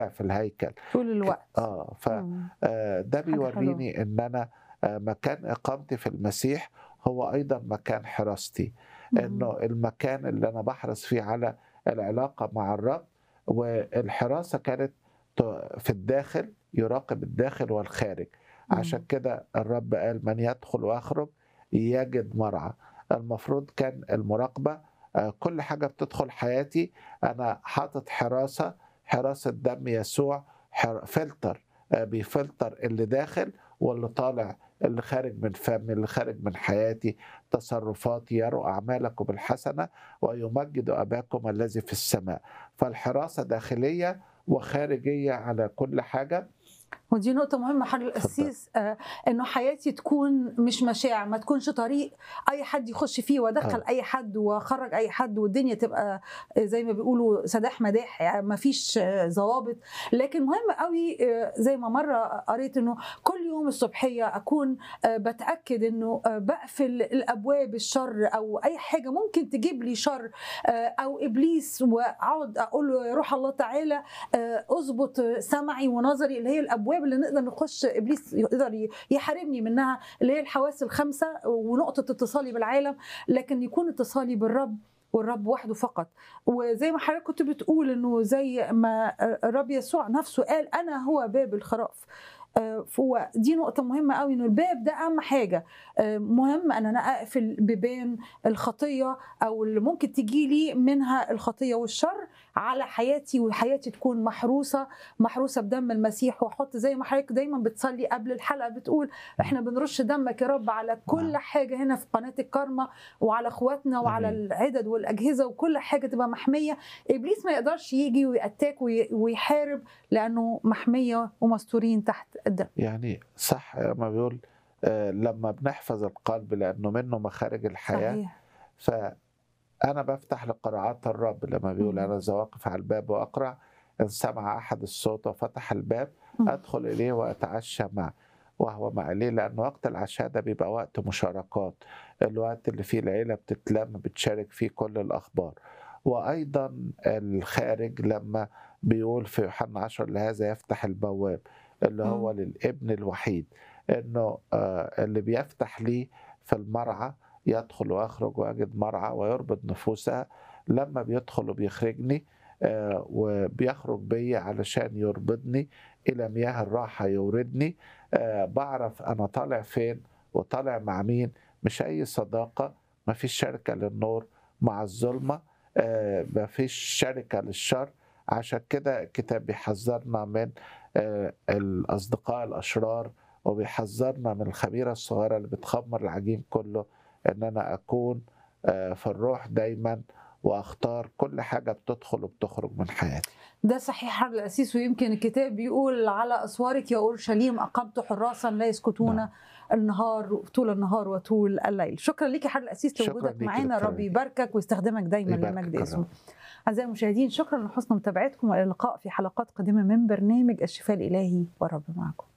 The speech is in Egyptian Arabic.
في الهيكل طول الوقت اه ف مم. آه، ده حاجة حلوة. بيوريني ان انا آه، مكان اقامتي في المسيح هو ايضا مكان حراستي انه المكان اللي انا بحرص فيه على العلاقه مع الرب والحراسه كانت ت- في الداخل يراقب الداخل والخارج مم. عشان كده الرب قال من يدخل ويخرج يجد مرعى المفروض كان المراقبه آه، كل حاجه بتدخل حياتي انا حاطط حراسه حراسه دم يسوع حر- فلتر آه، بيفلتر اللي داخل واللي طالع اللي خارج من فمي اللي خارج من حياتي تصرفاتي يروا أعمالكم بالحسنة ويمجد أباكم الذي في السماء فالحراسة داخلية وخارجية على كل حاجة ودي نقطة مهمة حضرتك القسيس آه انه حياتي تكون مش مشاع ما تكونش طريق اي حد يخش فيه وادخل آه. اي حد واخرج اي حد والدنيا تبقى آه، زي ما بيقولوا سداح مداح يعني ما فيش آه، ضوابط لكن مهم قوي آه، زي ما مرة قريت انه كل يوم الصبحية اكون آه، بتأكد انه آه، بقفل الابواب الشر او اي حاجة ممكن تجيب لي شر آه، او ابليس واقعد اقول له يا روح الله تعالى آه، اظبط سمعي ونظري اللي هي الابواب اللي نقدر نخش ابليس يقدر ي- يحاربني منها اللي هي الحواس الخمسه ونقطه اتصالي بالعالم لكن يكون اتصالي بالرب والرب وحده فقط وزي ما حضرتك كنت بتقول انه زي ما الرب يسوع نفسه قال انا هو باب الخراف آه، فهو دي نقطة مهمة قوي انه الباب ده أهم حاجة آه، مهم ان انا اقفل بيبان الخطية او اللي ممكن تجي لي منها الخطية والشر على حياتي وحياتي تكون محروسة محروسة بدم المسيح واحط زي ما حضرتك دايما بتصلي قبل الحلقة بتقول احنا بنرش دمك يا رب على كل نعم. حاجة هنا في قناة الكرمة وعلى اخواتنا وعلى آمين. العدد والاجهزة وكل حاجة تبقى محمية ابليس ما يقدرش يجي ويأتاك وي- ويحارب لانه محمية ومستورين تحت الدم يعني صح ما بيقول آه، لما بنحفظ القلب لأنه منه مخارج الحياة صحيح فأنا بفتح لقراءات الرب لما بيقول مم. أنا إذا واقف على الباب وأقرع إن سمع أحد الصوت وفتح الباب مم. أدخل إليه وأتعشى معه وهو مع ليه لأن وقت العشاء ده بيبقى وقت مشاركات الوقت اللي فيه العيلة بتتلم بتشارك فيه كل الأخبار وأيضا الخارج لما بيقول في يوحنا 10 لهذا يفتح البواب اللي هو مم. للابن الوحيد إنه آه، اللي بيفتح ليه في المرعى يدخل ويخرج ويجد مرعى ويربط نفوسها لما بيدخل وبيخرجني آه، وبيخرج بي علشان يربطني إلى مياه الراحة يوردني آه، بعرف أنا طالع فين وطالع مع مين مش أي صداقة مفيش شركة للنور مع الظلمة آه، مفيش شركة للشر عشان كده الكتاب بيحذرنا من آه، الأصدقاء الأشرار وبيحذرنا من الخميرة الصغيرة اللي بتخمر العجين كله إن أنا أكون آه، في الروح دايما واختار كل حاجه بتدخل وبتخرج من حياتي ده صحيح حرب الأسيس ويمكن الكتاب بيقول على أسوارك يا أورشليم أقمت حراسا لا يسكتون نعم. النهار طول النهار وطول الليل شكرا لك يا حرب الأسيس شكراً لوجودك ليكي معانا دكتورة رب نيلي. يباركك ويستخدمك دايما يباركك لمجد الرب. اسمه أعزائي المشاهدين شكرا لحسن متابعتكم والى اللقاء في حلقات قادمة من برنامج الشفاء الإلهي والرب معكم